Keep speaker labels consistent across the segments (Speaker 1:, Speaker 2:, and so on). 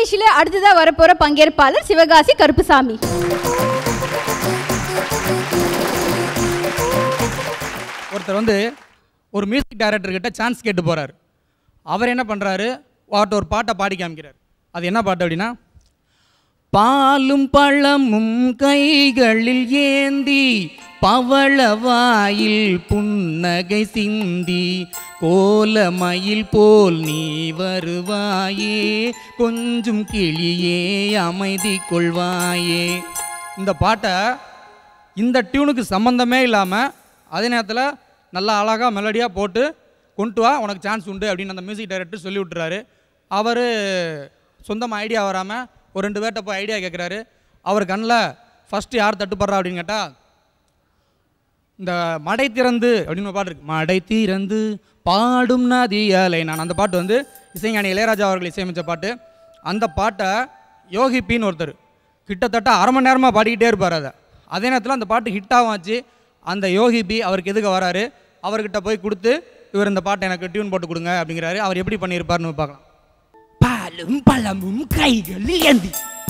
Speaker 1: நிகழ்ச்சியில அடுத்ததா வரப்போற பங்கேற்பாளர் சிவகாசி கருப்புசாமி
Speaker 2: ஒருத்தர் வந்து ஒரு மியூசிக் டைரக்டர் கிட்ட சான்ஸ் கேட்டு போறாரு அவர் என்ன பண்றாரு அவர்கிட்ட ஒரு பாட்டை பாடி காமிக்கிறார் அது என்ன பாட்டு அப்படின்னா பாலும் பழமும் கைகளில் ஏந்தி பவளவாயில் புன்னகை சிந்தி கோலமயில் போல் நீ வருவாயே கொஞ்சம் கிளியே அமைதி கொள்வாயே இந்த பாட்டை இந்த டியூனுக்கு சம்மந்தமே இல்லாமல் அதே நேரத்தில் நல்லா அழகாக மெலடியாக போட்டு கொண்டு வா உனக்கு சான்ஸ் உண்டு அப்படின்னு அந்த மியூசிக் டைரக்டர் சொல்லி விட்டுறாரு அவர் சொந்தமாக ஐடியா வராமல் ஒரு ரெண்டு பேர்கிட்ட போய் ஐடியா கேட்குறாரு அவர் கண்ணில் ஃபஸ்ட்டு யார் தட்டுப்படுறா அப்படின்னு கேட்டால் இந்த மடை திறந்து அப்படின்னு ஒரு பாட்டு இருக்கு மடை திறந்து பாடும் நதி அலை நான் அந்த பாட்டு வந்து இசைஞானி இளையராஜா அவர்கள் இசையமைச்ச பாட்டு அந்த பாட்டை யோகி பின்னு ஒருத்தர் கிட்டத்தட்ட அரை மணி நேரமாக பாடிக்கிட்டே இருப்பார் அதை அதே நேரத்தில் அந்த பாட்டு ஹிட்டாகவும் ஆச்சு அந்த யோகி பி அவருக்கு எதுக்கு வராரு அவர்கிட்ட போய் கொடுத்து இவர் இந்த பாட்டை எனக்கு டியூன் போட்டு கொடுங்க அப்படிங்கிறாரு அவர் எப்படி பண்ணியிருப்பாருன்னு பார்க்கலாம்
Speaker 3: பாலும் பழமும் கைகளில் ஏந்தி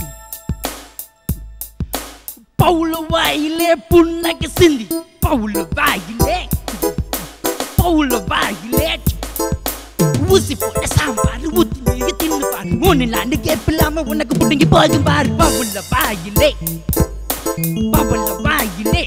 Speaker 3: பவுல வாயிலே புன்னகை சிந்தி பவுல வாயிலே பவுல வாயிலே ஊசி போட்ட சாம்பார் ஊத்தி நீங்க தின்னு பாரு ஒன்னிலாண்டு கேப்பில்லாம உனக்கு புடுங்கி போகும் பாரு பவுல வாயிலே பவுல வாயிலே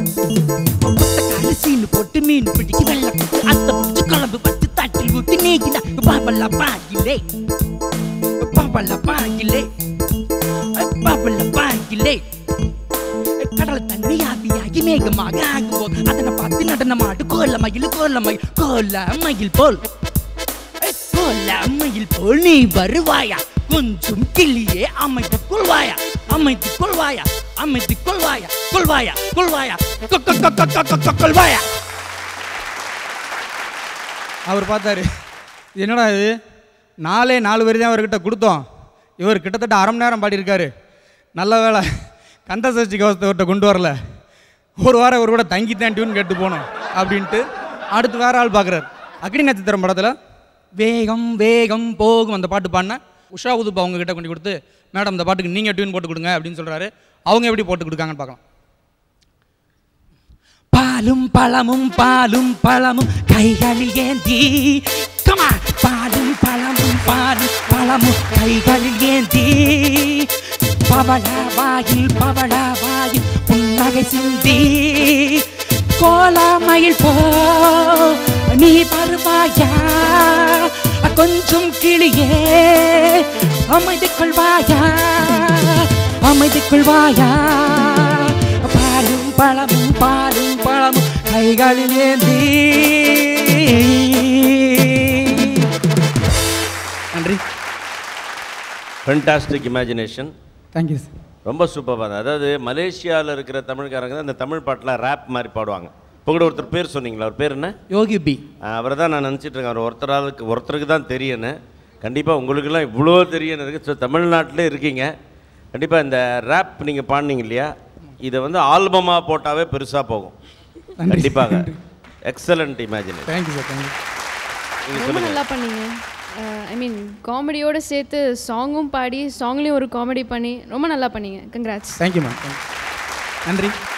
Speaker 3: சீனு போட்டு மீன் பிடிக்க வெள்ளம் போட்டு அத்தை பிடிச்சு குழம்பு வச்சு தட்டில் ஊத்தி நீக்கினா பாபல்ல பாயிலே பாபல்ல பாயிலே பாபல்ல பாயிலே கடல் தண்ணி ஆவியாகி மேகமாக ஆகும்போது அதனை பார்த்து நடனமாடு கோல மயில் கோல மயில் கோல மயில் போல் கோல மயில் போல் நீ வருவாயா கொஞ்சம் கிளியே அமைத்து கொள்வாயா அமைத்து கொள்வாயா அமைத்து கொள்வாயா கொள்வாயா கொள்வாயா கொ- கொ- கொ- கொ- கொ- கொ- கொ- கொள்வாயா
Speaker 2: அவர் பார்த்தாரு இது என்னடா இது நாலே நாலு வரி தான் அவர்கிட்ட கொடுத்தோம் இவர் கிட்டத்தட்ட அரை மணி நேரம் பாடியிருக்காரு நல்ல வேளை கந்த சஷ்டி கவசத்தை கொண்டு வரல ஒரு வாரம் ஒரு கூட தங்கி தான் டியூன் கேட்டு போனோம் அப்படின்ட்டு அடுத்து வேற ஆள் பார்க்குறாரு அக்னி நட்சத்திரம் படத்தில் வேகம் வேகம் போகும் அந்த பாட்டு பாடின உஷா உதுப்பா அவங்க கிட்ட கொண்டு கொடுத்து மேடம் இந்த பாட்டுக்கு நீங்கள் டியூன் போட்டு கொடுங்க அப்படின்னு சொல்கிறாரு அவங்க எப்படி போட்டு கொடுக்காங்கன்னு பார்க்கலாம்
Speaker 3: பாலும் பழமும் பாலும் பழமும் கைகளில் ஏந்தி கமா பாலும் பழமும் பாலும் பழமும் கைகளில் ஏந்தி பவள வாயில் பவள வாயில் புன்னகை சிந்தி கோலமயில் போ நீ வருவாயா கொஞ்சம் கிளியே அமைதி கொள்வாயா அமைதி கொள்வாயா பாலும் பழமும் பாலும் பழமும் கைகளில் ஏந்தி
Speaker 2: நன்றி
Speaker 4: ஃபென்டாஸ்டிக் இமேஜினேஷன்
Speaker 2: தேங்க்யூ சார்
Speaker 4: ரொம்ப சூப்பராக இருந்தது அதாவது மலேசியாவில் இருக்கிற தமிழ்காரங்க தான் இந்த தமிழ் பாட்டில் ரேப் மாதிரி பாடுவாங்க இப்போ கூட ஒருத்தர் பேர் சொன்னீங்களா அவர் பேர் என்ன
Speaker 2: யோகி பி
Speaker 4: அவரை தான் நான் நினச்சிட்டு இருக்கேன் அவர் ஒருத்தராளுக்கு ஒருத்தருக்கு தான் தெரியணும் கண்டிப்பாக உங்களுக்கெல்லாம் இவ்வளோ தெரியணும் இருக்குது ஸோ தமிழ்நாட்டிலே இருக்கீங்க கண்டிப்பாக இந்த ரேப் நீங்கள் பாடினீங்க இல்லையா இதை வந்து ஆல்பமாக போட்டாவே பெருசாக போகும்
Speaker 2: நன்றி.
Speaker 4: கண்டிப்பாக excellent imagination
Speaker 2: thank you sir thank you
Speaker 5: ரொம்ப நல்லா பண்ணீங்க ஐ மீன் காமெடியோடு சேர்த்து சாங்கும் பாடி சாங்லேயும் ஒரு காமெடி பண்ணி ரொம்ப நல்லா பண்ணீங்க கங்க்ராட்ஸ்
Speaker 2: தேங்க்யூ மேம் நன்றி